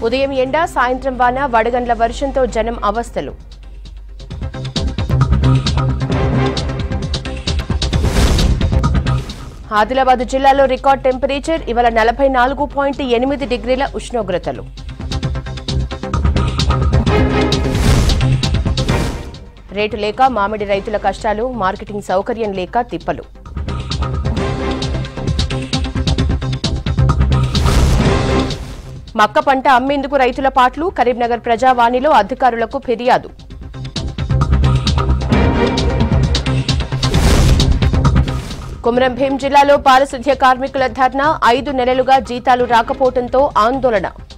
ఉదయం ఎండ సాయంత్రం వాన వడగండ్ల వర్షంతో జనం అవస్థలు ఆదిలాబాద్ జిల్లాలో రికార్డ్ టెంపరేచర్ ఇవాళ నలభై నాలుగు పాయింట్ ఎనిమిది డిగ్రీల ఉష్ణోగ్రతలు రేటు లేక మామిడి రైతుల కష్టాలు మార్కెటింగ్ సౌకర్యం లేక తిప్పలు మక్క పంట అమ్మేందుకు రైతుల పాట్లు కరీంనగర్ ప్రజావాణిలో అధికారులకు ఫిర్యాదు కుమరం భీం జిల్లాలో పారిశుధ్య కార్మికుల ధర్నా ఐదు నెలలుగా జీతాలు రాకపోవడంతో ఆందోళన